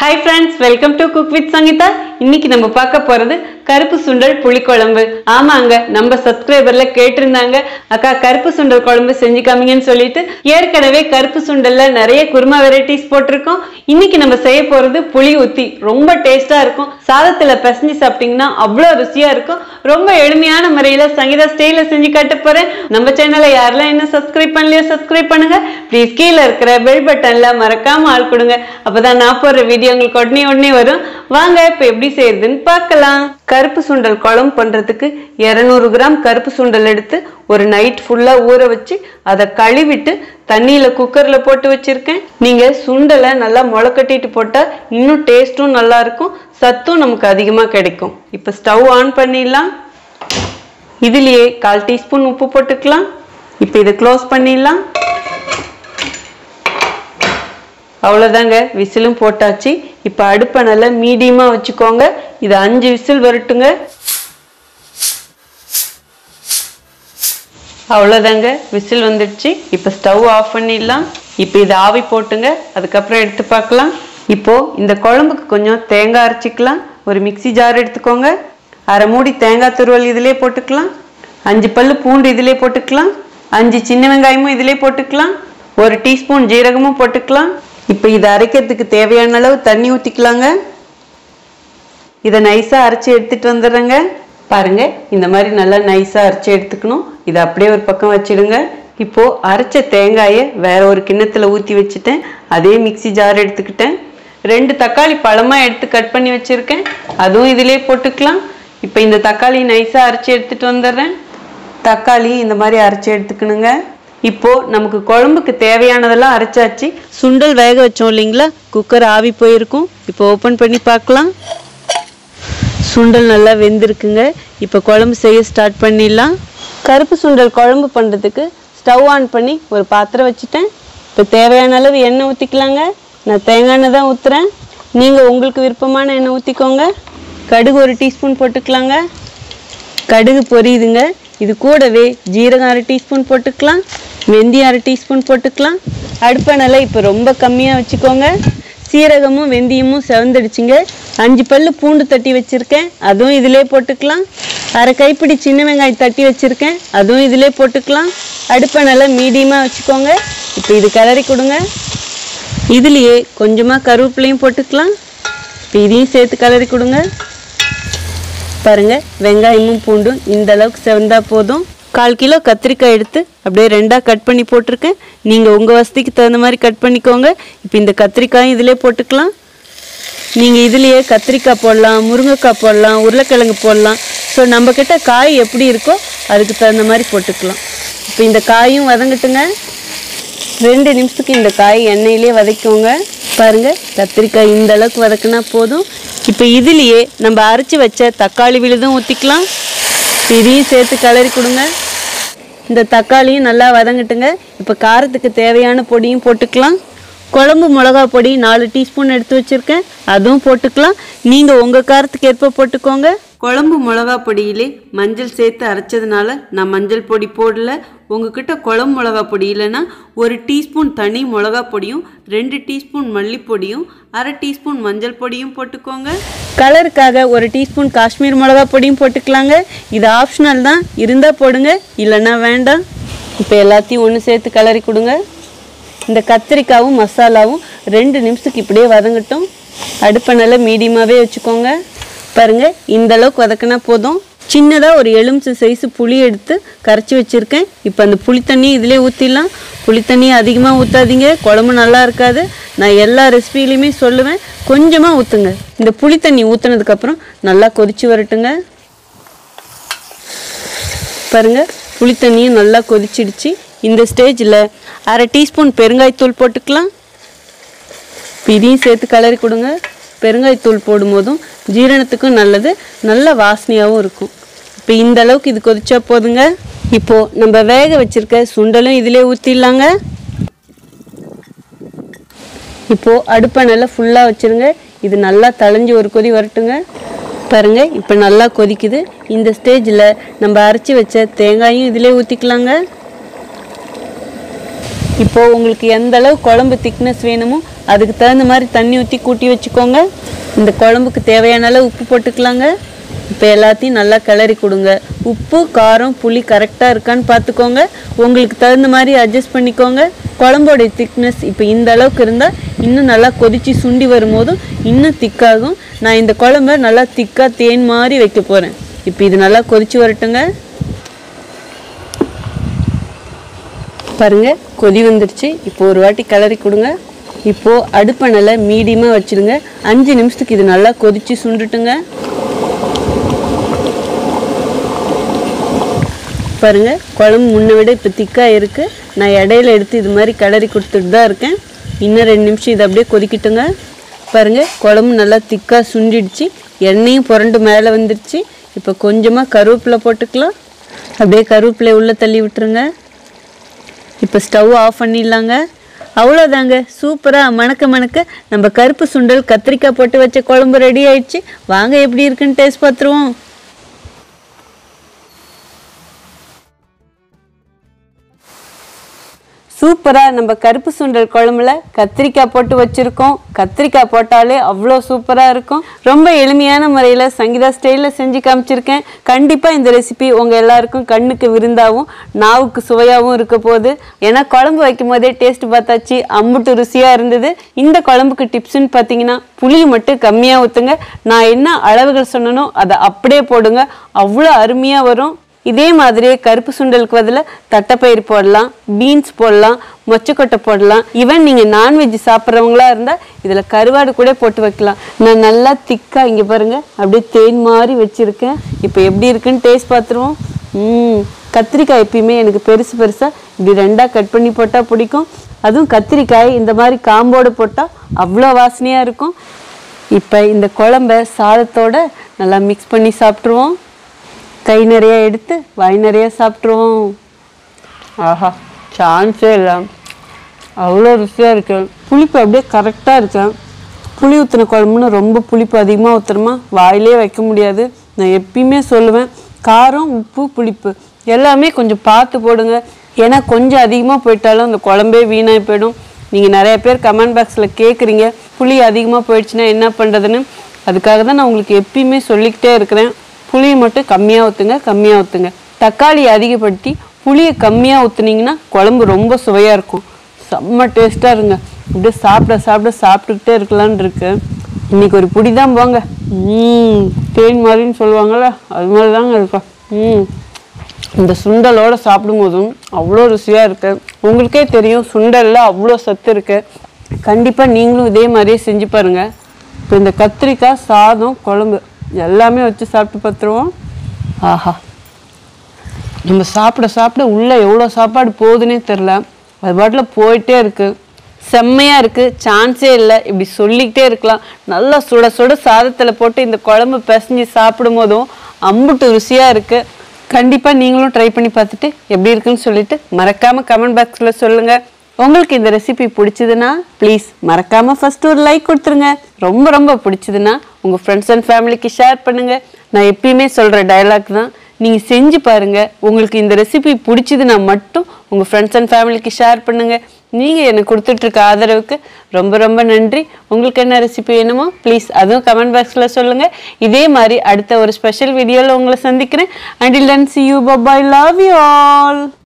hi friends welcome to cook with Sangeetha இன்னைக்கு நம்ம பார்க்க போறது கருப்பு சுண்டல் புளிக்குழம்பு ஆமாங்க நம்ம சப்ஸ்கிரைபர்ல கேட்டிருந்தாங்க அக்கா கருப்பு சுண்டல் குழம்பு செஞ்சு காமிங்கன்னு சொல்லிட்டு ஏற்கனவே கருப்பு சுண்டல்ல நிறைய குருமா வெரைட்டிஸ் போட்டிருக்கோம் இன்னைக்கு நம்ம செய்ய போறது புளி ஊத்தி ரொம்ப டேஸ்டா இருக்கும் சாதத்துல பிசைஞ்சு சாப்பிட்டீங்கன்னா அவ்வளோ ருசியா இருக்கும் ரொம்ப எளிமையான முறையில சங்கீதா ஸ்டைல செஞ்சு காட்ட போறேன் நம்ம சேனலை யாரெல்லாம் என்ன சப்ஸ்கிரைப் பண்ணலையோ சப்ஸ்கிரைப் பண்ணுங்க ப்ளீஸ் கீழே இருக்கிற பெல் பட்டன்ல மறக்காம ஆள் கொடுங்க அப்பதான் நான் போடுற வீடியோ உங்களுக்கு உடனே உடனே வரும் வாங்க இப்ப எப்படி செய்யறதுன்னு பார்க்கலாம் கருப்பு சுண்டல் குழம்பு பண்றதுக்கு 200 கிராம் கருப்பு சுண்டல் எடுத்து ஒரு நைட் ஃபுல்லா ஊற வச்சு அதை கழுவிட்டு தண்ணியில குக்கர்ல போட்டு வச்சிருக்கேன் நீங்க சுண்டலை நல்லா முளைக்கட்டிட்டு போட்டா இன்னும் டேஸ்ட்டும் நல்லா இருக்கும் சத்தும் நமக்கு அதிகமா கிடைக்கும் இப்ப ஸ்டவ் ஆன் பண்ணிடலாம் இதுலயே கால் டீஸ்பூன் உப்பு போட்டுக்கலாம் இப்போ இதை க்ளோஸ் பண்ணிடலாம் அவ்வளோதாங்க விசிலும் போட்டாச்சு இப்போ அடுப்பை நல்லா மீடியமாக வச்சுக்கோங்க இது அஞ்சு விசில் வரட்டுங்க அவ்வளோதாங்க விசில் வந்துடுச்சு இப்போ ஸ்டவ் ஆஃப் பண்ணிடலாம் இப்போ இது ஆவி போட்டுங்க அதுக்கப்புறம் எடுத்து பார்க்கலாம் இப்போ இந்த குழம்புக்கு கொஞ்சம் தேங்காய் அரைச்சிக்கலாம் ஒரு மிக்ஸி ஜார் எடுத்துக்கோங்க அரை மூடி தேங்காய் துருவல் இதிலே போட்டுக்கலாம் அஞ்சு பல்லு பூண்டு இதிலே போட்டுக்கலாம் அஞ்சு சின்ன வெங்காயமும் இதிலே போட்டுக்கலாம் ஒரு டீஸ்பூன் ஜீரகமும் போட்டுக்கலாம் இப்போ இதை அரைக்கிறதுக்கு தேவையான அளவு தண்ணி ஊற்றிக்கலாங்க இதை நைஸாக அரைச்சி எடுத்துட்டு வந்துடுறேங்க பாருங்க இந்த மாதிரி நல்லா நைஸாக அரைச்சி எடுத்துக்கணும் இதை அப்படியே ஒரு பக்கம் வச்சிடுங்க இப்போ அரைச்ச தேங்காயை வேற ஒரு கிண்ணத்துல ஊற்றி வச்சுட்டேன் அதே மிக்ஸி ஜார் எடுத்துக்கிட்டேன் ரெண்டு தக்காளி பழமாக எடுத்து கட் பண்ணி வச்சிருக்கேன் அதுவும் இதிலே போட்டுக்கலாம் இப்போ இந்த தக்காளி நைஸாக அரைச்சி எடுத்துட்டு வந்துடுறேன் தக்காளி இந்த மாதிரி அரைச்சி எடுத்துக்கணுங்க இப்போ நமக்கு குழம்புக்கு தேவையானதெல்லாம் அரைச்சாச்சு சுண்டல் வேக வச்சோம் இல்லைங்களா குக்கர் ஆவி போயிருக்கும் இப்போ ஓப்பன் பண்ணி பார்க்கலாம் சுண்டல் நல்லா வெந்திருக்குங்க இப்போ குழம்பு செய்ய ஸ்டார்ட் பண்ணிடலாம் கருப்பு சுண்டல் குழம்பு பண்ணுறதுக்கு ஸ்டவ் ஆன் பண்ணி ஒரு பாத்திரம் வச்சுட்டேன் இப்போ தேவையான அளவு எண்ணெய் ஊற்றிக்கலாங்க நான் தேங்காய் எண்ணெய் தான் ஊற்றுறேன் நீங்கள் உங்களுக்கு விருப்பமான எண்ணெய் ஊற்றிக்கோங்க கடுகு ஒரு டீஸ்பூன் போட்டுக்கலாங்க கடுகு பொரியுதுங்க இது கூடவே ஜீரகம் அரை டீஸ்பூன் போட்டுக்கலாம் வெந்தயம் அரை டீஸ்பூன் போட்டுக்கலாம் அடுப்பை நல்லா இப்போ ரொம்ப கம்மியாக வச்சுக்கோங்க சீரகமும் வெந்தயமும் செவந்துடுச்சுங்க அஞ்சு பல்லு பூண்டு தட்டி வச்சுருக்கேன் அதுவும் இதிலே போட்டுக்கலாம் அரை கைப்பிடி சின்ன வெங்காயம் தட்டி வச்சுருக்கேன் அதுவும் இதிலே போட்டுக்கலாம் அடுப்பை நல்லா மீடியமாக வச்சுக்கோங்க இப்போ இது கிளறி கொடுங்க இதுலேயே கொஞ்சமாக கருவேப்பிலையும் போட்டுக்கலாம் இப்போ இதையும் சேர்த்து கிளறி கொடுங்க பாருங்க வெங்காயமும் பூண்டும் இந்த அளவுக்கு செவந்தா போதும் கால் கிலோ கத்திரிக்காய் எடுத்து அப்படியே ரெண்டாக கட் பண்ணி போட்டிருக்கேன் நீங்கள் உங்கள் வசதிக்கு தகுந்த மாதிரி கட் பண்ணிக்கோங்க இப்போ இந்த கத்திரிக்காயும் இதிலே போட்டுக்கலாம் நீங்கள் இதுலேயே கத்திரிக்காய் போடலாம் முருங்கைக்காய் போடலாம் உருளைக்கிழங்கு போடலாம் ஸோ நம்மக்கிட்ட காய் எப்படி இருக்கோ அதுக்கு தகுந்த மாதிரி போட்டுக்கலாம் இப்போ இந்த காயும் வதங்கட்டுங்க ரெண்டு நிமிஷத்துக்கு இந்த காய் எண்ணெயிலே வதக்கோங்க பாருங்க கத்திரிக்காய் இந்த அளவுக்கு வதக்குனா போதும் இப்போ இதுலேயே நம்ம அரைச்சி வச்ச தக்காளி விழுதும் ஊற்றிக்கலாம் இதையும் சேர்த்து கிளறி கொடுங்க இந்த தக்காளியும் நல்லா வதங்கட்டுங்க இப்போ காரத்துக்கு தேவையான பொடியும் போட்டுக்கலாம் குழம்பு மிளகா பொடி நாலு டீஸ்பூன் எடுத்து வச்சுருக்கேன் அதுவும் போட்டுக்கலாம் நீங்கள் உங்கள் காரத்துக்கு ஏற்ப போட்டுக்கோங்க குழம்பு மிளகா பொடியிலே மஞ்சள் சேர்த்து அரைச்சதுனால நான் மஞ்சள் பொடி போடல உங்ககிட்ட குழம்பு மிளகா பொடி இல்லைன்னா ஒரு டீஸ்பூன் தனி மிளகா பொடியும் ரெண்டு டீஸ்பூன் மல்லிப்பொடியும் அரை டீஸ்பூன் மஞ்சள் பொடியும் போட்டுக்கோங்க கலருக்காக ஒரு டீஸ்பூன் காஷ்மீர் மிளகா பொடியும் போட்டுக்கலாங்க இது ஆப்ஷனல் தான் இருந்தால் போடுங்க இல்லைன்னா வேண்டாம் இப்போ எல்லாத்தையும் ஒன்று சேர்த்து கிளறி கொடுங்க இந்த கத்திரிக்காவும் மசாலாவும் ரெண்டு நிமிஷத்துக்கு இப்படியே வதங்கட்டும் அடுப்பை நல்லா மீடியமாகவே வச்சுக்கோங்க பாருங்க இந்த அளவுக்கு வதக்கினா போதும் சின்னதாக ஒரு எலுமிச்சை சைஸு புளி எடுத்து கரைச்சி வச்சுருக்கேன் இப்போ அந்த புளி தண்ணி இதிலே ஊற்றிடலாம் புளி தண்ணி அதிகமாக ஊற்றாதீங்க குழம்பு நல்லா இருக்காது நான் எல்லா ரெசிபிலையுமே சொல்லுவேன் கொஞ்சமாக ஊற்றுங்க இந்த புளி தண்ணி ஊற்றுனதுக்கப்புறம் நல்லா கொதிச்சு வரட்டுங்க பாருங்க புளி தண்ணியும் நல்லா கொதிச்சிடுச்சு இந்த ஸ்டேஜில் அரை டீஸ்பூன் பெருங்காயத்தூள் போட்டுக்கலாம் இப்ப இதையும் சேர்த்து கலரி கொடுங்க பெருங்காயத்தூள் போடும்போதும் ஜீரணத்துக்கும் நல்லது நல்ல வாசனையாகவும் இருக்கும் இப்போ இந்த அளவுக்கு இது கொதிச்சா போதுங்க இப்போது நம்ம வேக வச்சிருக்க சுண்டலும் இதிலே ஊற்றிடலாங்க இப்போது அடுப்பை நல்லா ஃபுல்லாக வச்சுருங்க இது நல்லா தளைஞ்சு ஒரு கொதி வரட்டுங்க பாருங்க இப்போ நல்லா கொதிக்குது இந்த ஸ்டேஜில் நம்ம அரைச்சி வச்ச தேங்காயும் இதிலே ஊற்றிக்கலாங்க இப்போ உங்களுக்கு எந்த அளவு குழம்பு திக்னஸ் வேணுமோ அதுக்கு தகுந்த மாதிரி தண்ணி ஊற்றி கூட்டி வச்சுக்கோங்க இந்த குழம்புக்கு தேவையான அளவு உப்பு போட்டுக்கலாங்க இப்போ எல்லாத்தையும் நல்லா கிளறி கொடுங்க உப்பு காரம் புளி கரெக்டாக இருக்கான்னு பார்த்துக்கோங்க உங்களுக்கு தகுந்த மாதிரி அட்ஜஸ்ட் பண்ணிக்கோங்க குழம்போடைய திக்னஸ் இப்போ இந்த அளவுக்கு இருந்தால் இன்னும் நல்லா கொதிச்சு சுண்டி வரும்போதும் இன்னும் திக்காகும் நான் இந்த குழம்ப நல்லா திக்காக தேன் மாதிரி வைக்க போகிறேன் இப்போ இது நல்லா கொதிச்சு வரட்டுங்க பாருங்க கொதி வந்துடுச்சு இப்போ ஒரு வாட்டி கிளறி கொடுங்க இப்போ அடுப்பணலை மீடியமாக வச்சிருங்க அஞ்சு நிமிஷத்துக்கு இது நல்லா கொதிச்சு சுண்டுட்டுங்க பாருங்க குழம்பு முன்ன விட இப்போ திக்காக இருக்கு நான் இடையில எடுத்து இது மாதிரி கிளறி கொடுத்துட்டு தான் இருக்கேன் இன்னும் ரெண்டு நிமிஷம் இதை அப்படியே கொதிக்கட்டுங்க பாருங்க குழம்பு நல்லா திக்காக சுண்டிடுச்சு எண்ணெயும் புரண்டு மேலே வந்துடுச்சு இப்போ கொஞ்சமாக கருவேப்பிலை போட்டுக்கலாம் அப்படியே கருவேப்பிலை உள்ளே தள்ளி விட்டுருங்க இப்போ ஸ்டவ் ஆஃப் பண்ணிடலாங்க அவ்வளோதாங்க சூப்பராக மணக்க மணக்க நம்ம கருப்பு சுண்டல் கத்திரிக்காய் போட்டு வச்ச குழம்பு ரெடி ஆயிடுச்சு வாங்க எப்படி இருக்குன்னு டேஸ்ட் பார்த்துருவோம் சூப்பராக நம்ம கருப்பு சுண்டல் குழம்புல கத்திரிக்காய் போட்டு வச்சுருக்கோம் கத்திரிக்காய் போட்டாலே அவ்வளோ சூப்பராக இருக்கும் ரொம்ப எளிமையான முறையில் சங்கீதா ஸ்டைலில் செஞ்சு காமிச்சிருக்கேன் கண்டிப்பாக இந்த ரெசிபி உங்கள் எல்லாருக்கும் கண்ணுக்கு விருந்தாகவும் நாவுக்கு சுவையாகவும் இருக்க போகுது ஏன்னா குழம்பு வைக்கும் போதே டேஸ்ட் பார்த்தாச்சு அம்புட்டு ருசியாக இருந்தது இந்த குழம்புக்கு டிப்ஸ்ன்னு பார்த்தீங்கன்னா புளி மட்டும் கம்மியாக ஊற்றுங்க நான் என்ன அளவுகள் சொன்னனோ அதை அப்படியே போடுங்க அவ்வளோ அருமையாக வரும் இதே மாதிரியே கருப்பு சுண்டலுக்கு பதிலாக தட்டைப்பயிறு போடலாம் பீன்ஸ் போடலாம் மொச்சக்கொட்டை போடலாம் ஈவன் நீங்கள் நான்வெஜ் சாப்பிட்றவங்களா இருந்தால் இதில் கருவாடு கூட போட்டு வைக்கலாம் நான் நல்லா திக்காக இங்கே பாருங்கள் அப்படியே தேன் மாதிரி வச்சுருக்கேன் இப்போ எப்படி இருக்குன்னு டேஸ்ட் பார்த்துருவோம் ம் கத்திரிக்காய் எப்பயுமே எனக்கு பெருசு பெருசாக இப்படி ரெண்டாக கட் பண்ணி போட்டால் பிடிக்கும் அதுவும் கத்திரிக்காய் இந்த மாதிரி காம்போடு போட்டால் அவ்வளோ வாசனையாக இருக்கும் இப்போ இந்த குழம்ப சாதத்தோட நல்லா மிக்ஸ் பண்ணி சாப்பிட்ருவோம் கை நிறைய எடுத்து வாய் நிறைய சாப்பிட்ருவோம் ஆஹா சான்ஸே இல்லை அவ்வளோ ருசியாக இருக்கு புளிப்பு அப்படியே கரெக்டாக இருக்கு புளி ஊற்றின குழம்புன்னு ரொம்ப புளிப்பு அதிகமாக ஊற்றுறோமா வாயிலே வைக்க முடியாது நான் எப்பயுமே சொல்லுவேன் காரம் உப்பு புளிப்பு எல்லாமே கொஞ்சம் பார்த்து போடுங்க ஏன்னா கொஞ்சம் அதிகமாக போயிட்டாலும் அந்த குழம்பே வீணாகி போயிடும் நீங்கள் நிறைய பேர் கமெண்ட் பாக்ஸில் கேட்குறீங்க புளி அதிகமாக போயிடுச்சுன்னா என்ன பண்ணுறதுன்னு அதுக்காக தான் நான் உங்களுக்கு எப்பயுமே சொல்லிக்கிட்டே இருக்கிறேன் புளியை மட்டும் கம்மியாக ஊற்றுங்க கம்மியாக ஊற்றுங்க தக்காளி அதிகப்படுத்தி புளியை கம்மியாக ஊற்றுனீங்கன்னா குழம்பு ரொம்ப சுவையாக இருக்கும் செம்ம டேஸ்ட்டாக இருங்க அப்படியே சாப்பிட சாப்பிட சாப்பிட்டுக்கிட்டே இருக்கலான்னு இருக்கு இன்னைக்கு ஒரு புடி தான் போங்க ம் தேன் மாதிரின்னு சொல்லுவாங்கள்ல அது மாதிரி தாங்க இருக்கும் ம் இந்த சுண்டலோட சாப்பிடும்போதும் அவ்வளோ ருசியாக இருக்கு உங்களுக்கே தெரியும் சுண்டலில் அவ்வளோ சத்து இருக்கு கண்டிப்பாக நீங்களும் இதே மாதிரியே செஞ்சு பாருங்க இப்போ இந்த கத்திரிக்காய் சாதம் குழம்பு எல்லாமே வச்சு சாப்பிட்டு பார்த்துருவோம் ஆஹா நம்ம சாப்பிட சாப்பிட உள்ளே எவ்வளோ சாப்பாடு போகுதுன்னே தெரில அது பாட்டில் போயிட்டே இருக்கு செம்மையாக இருக்குது சான்ஸே இல்லை இப்படி சொல்லிக்கிட்டே இருக்கலாம் நல்லா சுட சுட சாதத்தில் போட்டு இந்த குழம்பு பிசைஞ்சு சாப்பிடும் போதும் அம்புட்டு ருசியாக இருக்குது கண்டிப்பாக நீங்களும் ட்ரை பண்ணி பார்த்துட்டு எப்படி இருக்குன்னு சொல்லிட்டு மறக்காமல் கமெண்ட் பாக்ஸில் சொல்லுங்கள் உங்களுக்கு இந்த ரெசிபி பிடிச்சதுன்னா ப்ளீஸ் மறக்காமல் ஃபர்ஸ்ட் ஒரு லைக் கொடுத்துருங்க ரொம்ப ரொம்ப பிடிச்சதுன்னா உங்கள் ஃப்ரெண்ட்ஸ் அண்ட் ஃபேமிலிக்கு ஷேர் பண்ணுங்கள் நான் எப்பயுமே சொல்கிற டயலாக் தான் நீங்கள் செஞ்சு பாருங்கள் உங்களுக்கு இந்த ரெசிபி பிடிச்சதுன்னா மட்டும் உங்கள் ஃப்ரெண்ட்ஸ் அண்ட் ஃபேமிலிக்கு ஷேர் பண்ணுங்கள் நீங்கள் எனக்கு கொடுத்துட்ருக்க ஆதரவுக்கு ரொம்ப ரொம்ப நன்றி உங்களுக்கு என்ன ரெசிபி வேணுமோ ப்ளீஸ் அதுவும் கமெண்ட் பாக்ஸில் சொல்லுங்கள் இதே மாதிரி அடுத்த ஒரு ஸ்பெஷல் வீடியோவில் உங்களை சந்திக்கிறேன் until then see you bye bye love you all